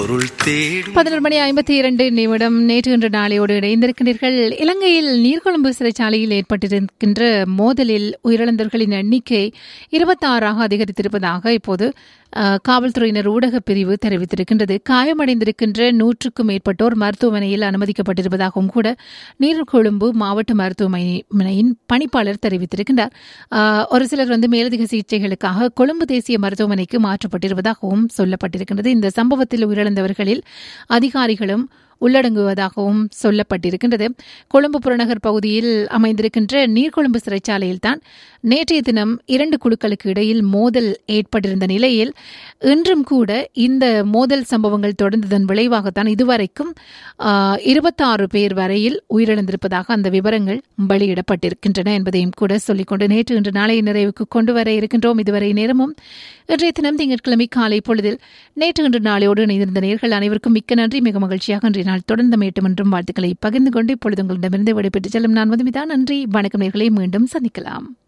பொருள் தேடும் பதினொரு மணி ஐம்பத்தி இரண்டு நிமிடம் நேற்று இன்று நாளையோடு இணைந்திருக்கின்றீர்கள் இலங்கையில் நீர்கொழும்பு சிறைச்சாலையில் ஏற்பட்டிருக்கின்ற மோதலில் உயிரிழந்தவர்களின் எண்ணிக்கை இருபத்தாறாக அதிகரித்திருப்பதாக இப்போது அஹ், காவல்துறையினர் ஊடகப் பிரிவு தெரிவித்திருக்கின்றது காயமடைந்திருக்கின்ற நூற்றுக்கும் மேற்பட்டோர் மருத்துவமனையில் அனுமதிக்கப்பட்டிருப்பதாகவும் கூட நீர்கொழும்பு மாவட்ட மருத்துவமனையின் பணிப்பாளர் தெரிவித்திருக்கின்றார் அஹ், ஒரு சிலர் வந்து மேலதிக சிகிச்சைகளுக்காக கொழும்பு தேசிய மருத்துவமனைக்கு மாற்றப்பட்டிருப்பதாகவும் சொல்லப்பட்டிருக்கின்றது இந்த சம்பவத்தில் உயிரிழந்தவர்களில் அதிகாரிகளும் உள்ளடங்குவதாகவும் சொல்லப்பட்டிருக்கின்றது கொழும்பு புறநகர் பகுதியில் அமைந்திருக்கின்ற நீர்கொழும்பு சிறைச்சாலையில் தான் நேற்றைய தினம் இரண்டு குழுக்களுக்கு இடையில் மோதல் ஏற்பட்டிருந்த நிலையில் இன்றும் கூட இந்த மோதல் சம்பவங்கள் தொடர்ந்ததன் விளைவாகத்தான் இதுவரைக்கும் இருபத்தாறு பேர் வரையில் உயிரிழந்திருப்பதாக அந்த விவரங்கள் வெளியிடப்பட்டிருக்கின்றன என்பதையும் கூட சொல்லிக்கொண்டு நேற்று இன்று நாளைய நிறைவுக்கு கொண்டு வர இருக்கின்றோம் இதுவரை நேரமும் இன்றைய தினம் திங்கட்கிழமை காலை பொழுதில் நேற்று இன்று நாளையோடு இணைந்திருந்த நேர்கள் அனைவருக்கும் மிக்க நன்றி மிக மகிழ்ச்சியாக இன்றைய நாள் தொடர்ந்த மேட்டும் என்றும் வாழ்த்துக்களை பகிர்ந்து கொண்டு இப்பொழுது உங்களிடமிருந்து விடைபெற்று செல்லும் நான் மதுமிதா நன்றி வணக்கம் நேர்களை மீண்டும் சந்திக்கலாம்